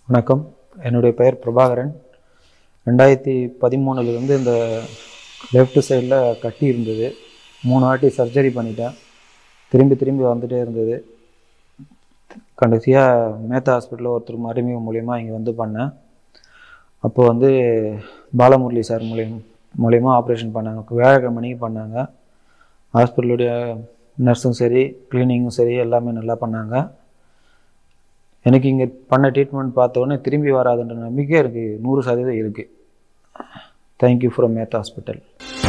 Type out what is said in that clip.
வணக்கம் என்னுடைய பெயர் பிரபாகரன் ரெண்டாயிரத்தி பதிமூணுலேருந்து இந்த லெஃப்ட் சைடில் கட்டி இருந்தது மூணு வாட்டி சர்ஜரி பண்ணிட்டேன் திரும்பி திரும்பி வந்துட்டே இருந்தது கடைசியாக மேத்தா ஹாஸ்பிட்டலில் ஒருத்தர் மருமக மூலயமா இங்கே வந்து பண்ணேன் அப்போ வந்து பாலமுரளி சார் மூலியம் மூலயமா ஆப்ரேஷன் பண்ணாங்க வியாழக்கிழமை மணிக்கு பண்ணாங்க ஹாஸ்பிட்டலுடைய நர்ஸும் சரி க்ளீனிங்கும் சரி எல்லாமே நல்லா பண்ணாங்க எனக்கு இங்கே பண்ண ட்ரீட்மெண்ட் பார்த்த உடனே திரும்பி வராதுன்ற நம்பிக்கை எனக்கு நூறு சதவீதம் இருக்குது தேங்க்யூ ஃப்ரம் மேத்தா ஹாஸ்பிட்டல்